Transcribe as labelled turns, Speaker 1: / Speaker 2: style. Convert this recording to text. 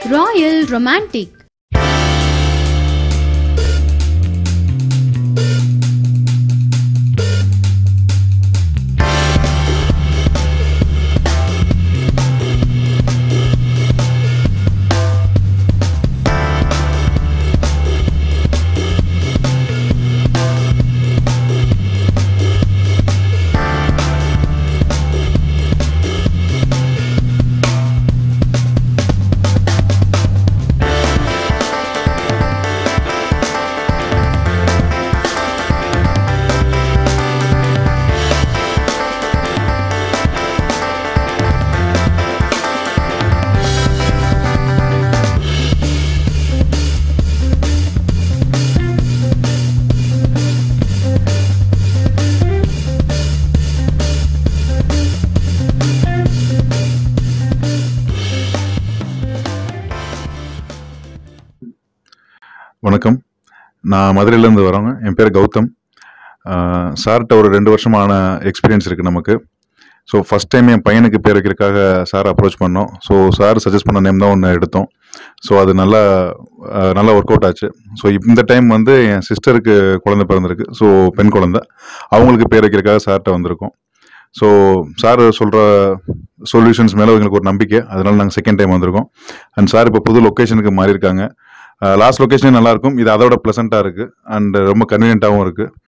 Speaker 1: Royal Romantic.
Speaker 2: வணக்கம் நான் மதுரையிலேருந்து வரோங்க என் பேர் கௌதம் ஆஹ் சார்கிட்ட ஒரு ரெண்டு வருஷமான எக்ஸ்பீரியன்ஸ் இருக்குது நமக்கு ஸோ ஃபஸ்ட் டைம் என் பையனுக்கு பேர் வைக்கிறதுக்காக சார் அப்ரோச் பண்ணோம் ஸோ சார் சஜஸ்ட் பண்ண நேம் தான் ஒன்று எடுத்தோம் ஸோ அது நல்லா ஆஹ் நல்லா ஒர்க் அவுட் ஆச்சு ஸோ இந்த டைம் வந்து என் சிஸ்டருக்கு குழந்தை பிறந்திருக்கு ஸோ பெண் குழந்தை அவங்களுக்கு பேர் வைக்கிறதுக்காக சார்கிட்ட வந்திருக்கோம் ஸோ சார் சொல்கிற சொல்யூஷன்ஸ் மேலே எங்களுக்கு ஒரு நம்பிக்கை அதனால நாங்கள் செகண்ட் டைம் வந்திருக்கோம் அண்ட் சார் இப்போ புது லொக்கேஷனுக்கு மாறியிருக்காங்க லாஸ்ட் லொக்கேஷனே நல்லா இருக்கும் இது அதோட ப்ளசண்ட்டாக இருக்குது அண்ட் ரொம்ப கன்வீனியண்ட்டாகவும் இருக்குது